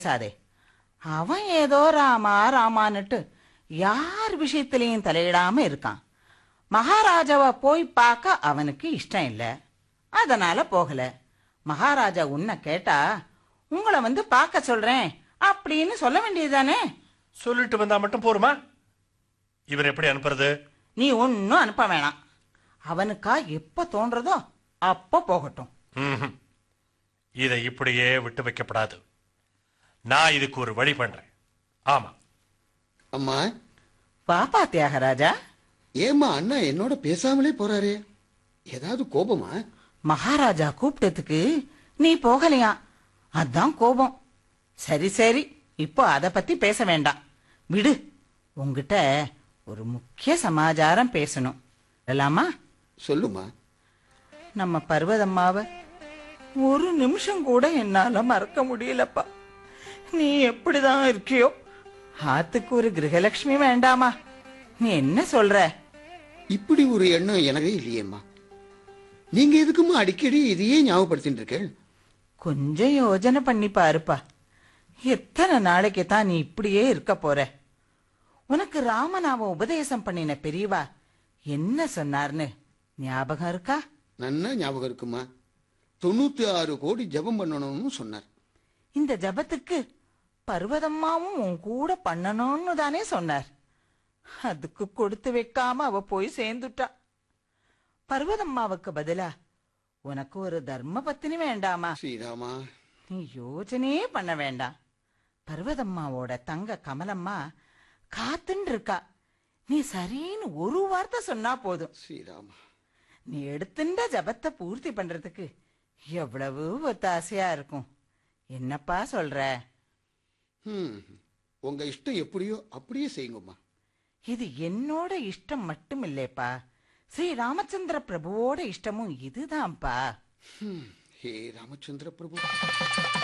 பேசாதே அவன் ஏதோ ராமா ராமான்னுட்டு யார் விஷயத்திலையும் தலையிடாம இருக்கான் மகாராஜாவை போய் பார்க்க அவனுக்கு இஷ்டம் இல்ல அதனால போகல மகாராஜா உன்னை கேட்டா உங்களை வந்து பார்க்க சொல்றேன் அப்படின்னு சொல்ல வேண்டியதுதானே சொல்லிட்டு வந்தா மட்டும் போருமா இவர் எப்படி அனுப்புறது நீ ஒன்னும் அனுப்ப வேணாம் அவனுக்கா எப்ப தோன்றதோ அப்ப போகட்டும் ம்ஹும். இதை இப்படியே விட்டு வைக்கப்படாது நான் இதுக்கு ஒரு வழி பண்றேன் ஆமா அம்மா பாப்பா தியாகராஜா ஏம்மா அண்ணா என்னோட பேசாமலே போறாரு ஏதாவது கோபமா மகாராஜா கூப்பிட்டதுக்கு நீ போகலையா அதான் கோபம் சரி சரி இப்போ அத பத்தி பேச வேண்டாம் விடு உன்கிட்ட ஒரு முக்கிய சமாச்சாரம் பேசணும் இல்லாமா சொல்லுமா நம்ம பர்வதம்மாவ ஒரு நிமிஷம் கூட என்னால மறக்க முடியலப்பா நீ எப்படிதான் இருக்கியோ ஆத்துக்கு ஒரு கிரகலட்சுமி வேண்டாமா நீ என்ன சொல்ற இப்படி ஒரு எண்ணம் எனக்கே இல்லையேம்மா நீங்க எதுக்குமா அடிக்கடி இதையே ஞாபகப்படுத்திட்டு இருக்கேன் கொஞ்சம் யோஜனை பண்ணி பாருப்பா எத்தனை நாளைக்கு தான் நீ இப்படியே இருக்க போற உனக்கு ராமநாம உபதேசம் பண்ணின பெரியவா என்ன சொன்னார்னு ஞாபகம் இருக்கா நன்னா ஞாபகம் இருக்குமா தொண்ணூத்தி ஆறு கோடி ஜெபம் பண்ணணும்னு சொன்னார் இந்த ஜபத்துக்கு பர்வதம்மாவும் உன் கூட பண்ணணும்னு தானே சொன்னார் அதுக்கு கொடுத்து வைக்காம அவ போய் சேர்ந்துட்டா பர்வதம்மாவுக்கு பதிலா உனக்கு ஒரு தர்ம பத்தினி வேண்டாமா ஸ்ரீராமா நீ யோசனையே பண்ண வேண்டாம் பர்வதம்மாவோட தங்க கமலம்மா காத்துன்னு இருக்கா நீ சரின்னு ஒரு வார்த்தை சொன்னா போதும் ஸ்ரீராமா நீ எடுத்துட்ட ஜபத்தை பூர்த்தி பண்றதுக்கு எவ்வளவு ஒத்தாசையா இருக்கும் என்னப்பா சொல்ற ம் உங்க இஷ்டம் எப்படியோ அப்படியே செய்யுங்கம்மா இது என்னோட இஷ்டம் மட்டும் இல்லைப்பா ஸ்ரீ ராமச்சந்திர பிரபுவோட இஷ்டமும் இதுதான்ப்பா ஹே ராமச்சந்திர பிரபு